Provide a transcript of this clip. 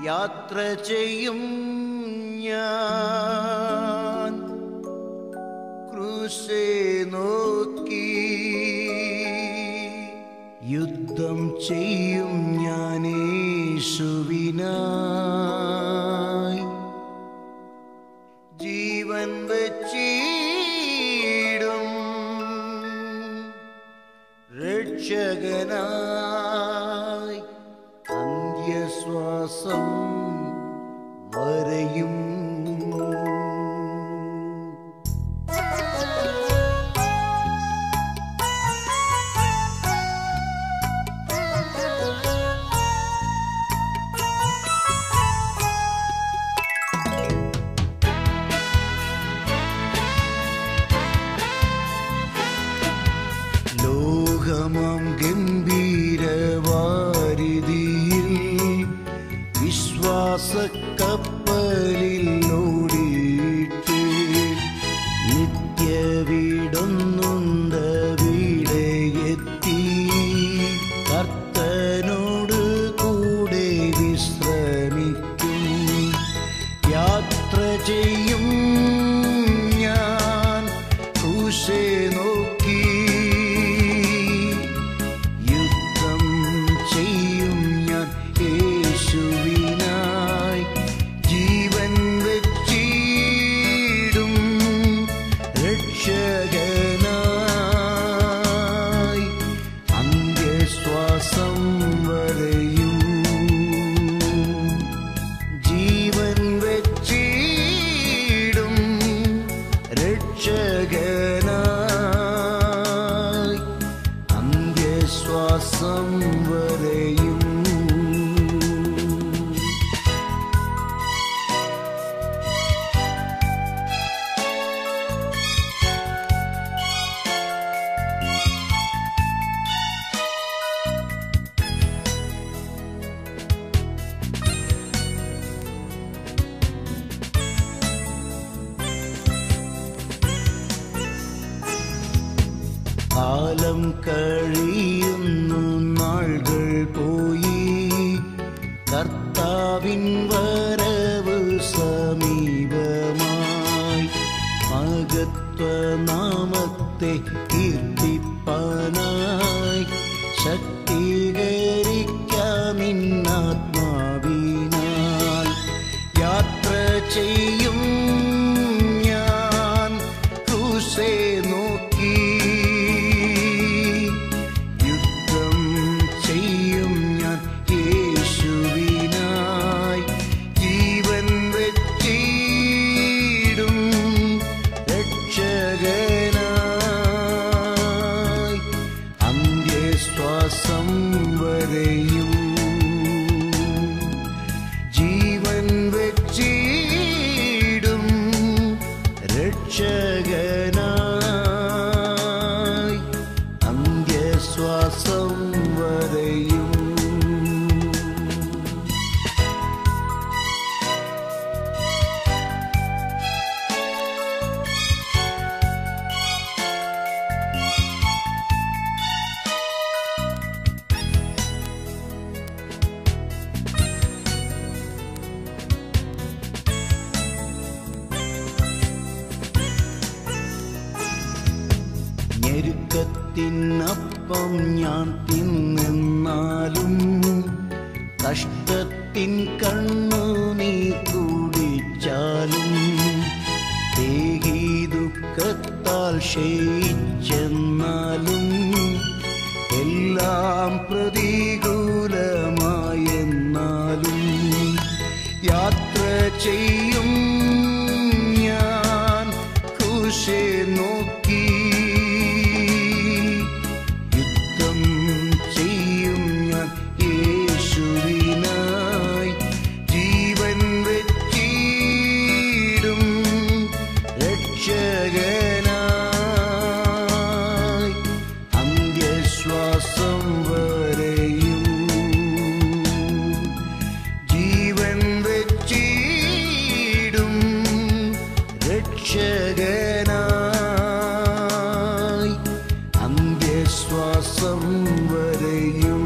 യാത്ര ചെയ്യും ഞാൻ ക്രൂശെ നോക്കി യുദ്ധം ചെയ്യും ഞാൻ യേശുവിനായി ജീവൻ വച്ചിടും രക്ഷകനായി അന്ത്യശ്വാസം വരെയും ലോകമാം ഗംഭീരവാരിതിയിൽ വിശ്വാസ കപ്പലിൽ ഓടിയിട്ട് നിത്യവിടൊന്നുണ്ട് വീടെ എത്തി കർത്തനോട് കൂടെ വിശ്രമിക്കും യാത്ര ചെയ്യും ഞാൻ ക്രൂശെ നോക്കി യുദ്ധം ചെയ്യും ഞാൻ യേശുവിനായി ജീവൻ വെച്ചിടും രക്ഷകനായി അന്ത്യശ്വാസം വരെയും ജീവൻ വെച്ചിടും രക്ഷകനായി അന്ത്യശ്വാസം വരെയും കാലം കഴിയുന്നു നാളുകൾ പോയി കർത്താവിൻ വരവ് സമീപമായി മഹത്വനാമത്തെ കീർത്തിപ്പാനായി ശക്തീകരിക്കാമിന്നാത്മാവിനാൽ യാത്ര ചെയ്യും ഞാൻ ക്രൂശെ നോക്കി യുദ്ധം ചെയ്യും ഞാൻ യേശുവിനായി ജീവൻ വെച്ചിടും രക്ഷകനായി അന്ത്യശ്വാസം വരെയും ജീവൻ വെച്ചിടും രക്ഷകനായി അന്ത്യശ്വാസം വരെയും ഞെരുക്കത്തിനപ്പം ഞാൻ തിന്നാലും കഷ്ടത്തിൻ കണ്ണു നീ കുടിച്ചാലും തേകി ദുഃഖത്താൽ ക്ഷയിച്ചെന്നാലും എല്ലാം പ്രതികൂലമായെന്നാലും യാത്ര ചെയ്യും ഞാൻ കുശെ നോക്കി യുദ്ധം ചെയ്യും ഞാൻ യേശുവിനായി ജീവൻ വെച്ചിടും രക്ഷകനായി അന്ത്യശ്വാസം വരെയും ജീവൻ വെച്ചിടും രക്ഷകനായി അന്ത്യശ്വാസം വരെയും